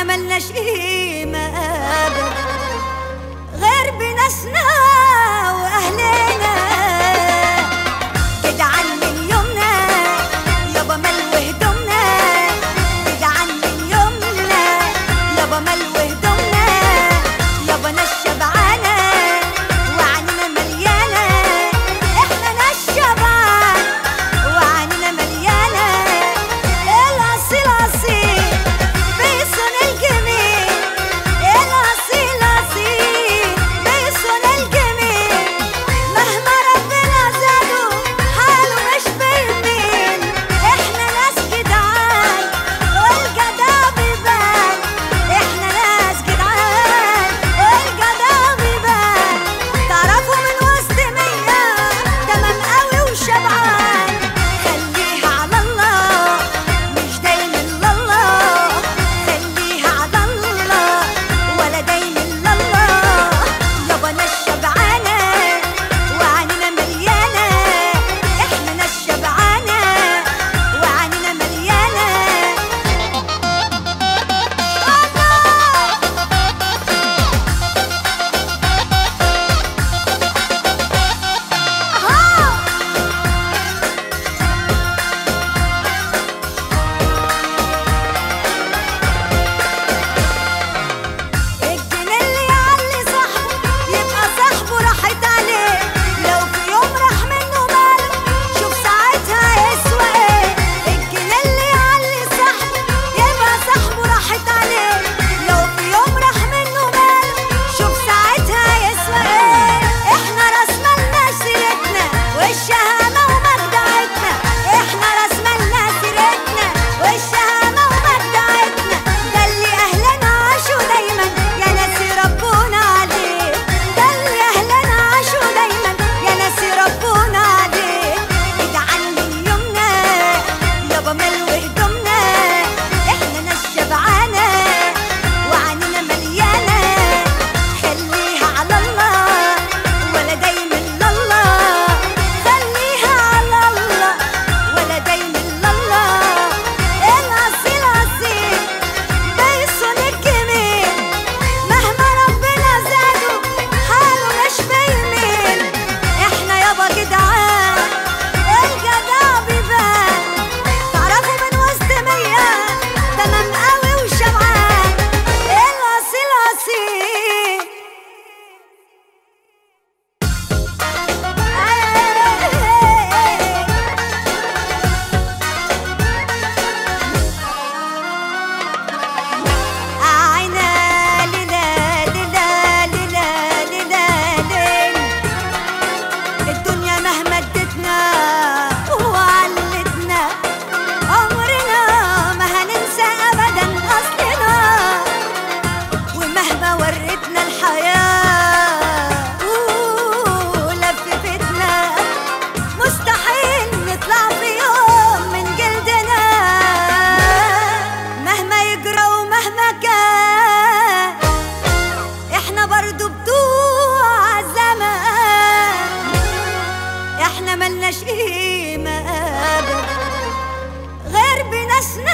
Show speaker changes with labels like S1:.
S1: ملناش قيمة أبدا غير بناسنا وأهلنا جدعان من يومنا يابا ملو هدومنا جدعان من يومنا يابا ملو هدومنا يابا ناس شبعانة وعنينا مليانة احنا ناس شبعان وعنينا مليانة الأصيل أصيل بيصون الجميل الأصيل أصيل بيصون الجميل مهما ربنا زاده حاله مش بيميل احنا ناس جدعان والجدع بيبان احنا ناس جدعان والجدع بيبان تعرفوا من وسط مية تمام قوي وشبعان خليها على الله مش دايما لله خليها على الله ولا دايما لله يابا ناس شبعانة وعنينا مليانة احنا ناس شبعانة وعنينا مليانة الله الجنيه اللي يعلي صاحبه يبقى صاحبه راحت عليه لو في يوم راح منه ماله شوف ساعتها يسوى ايه الجنيه اللي يعلي صاحبه يبقى صاحبه راحت عليه لو في يوم راح منه ماله شوف ساعتها يسوى ايه احنا راس مالنا سيرتنا والشهامة ومجدعتنا احنا راس مالنا سيرتنا والشهامة ومجدعتنا ده اللي اهلنا عاشوا دايما يا ناس ربونا عليه ده اللي اهلنا عاشوا دايما يا ناس ربونا عليه جدعان من يومنا يابا ملو هدومنا احنا ناس شبعانه وعنينا مليانه خليها على الله ولا دايما لله خليها على الله ولا دايما لله الاصيل اصيل بيصون الجميل مهما ربنا زاده حاله مش بيميل احنا يابا جدعان الجدع بيبان تعرفوا من وسط مية تمام قوي وشبعان الاصيل اصيل عينا للا للا للا للا ليل الدنيا مهما ادتنا وعلتنا عمرنا ما هننسى ابدا اصلنا ومهما ورتنا الحياه ولففتنا مستحيل نطلع في يوم من جلدنا مهما يجرى ومهما كان احنا برضو بتوع زمان احنا ملناش قيمة ابدا غير بناسنا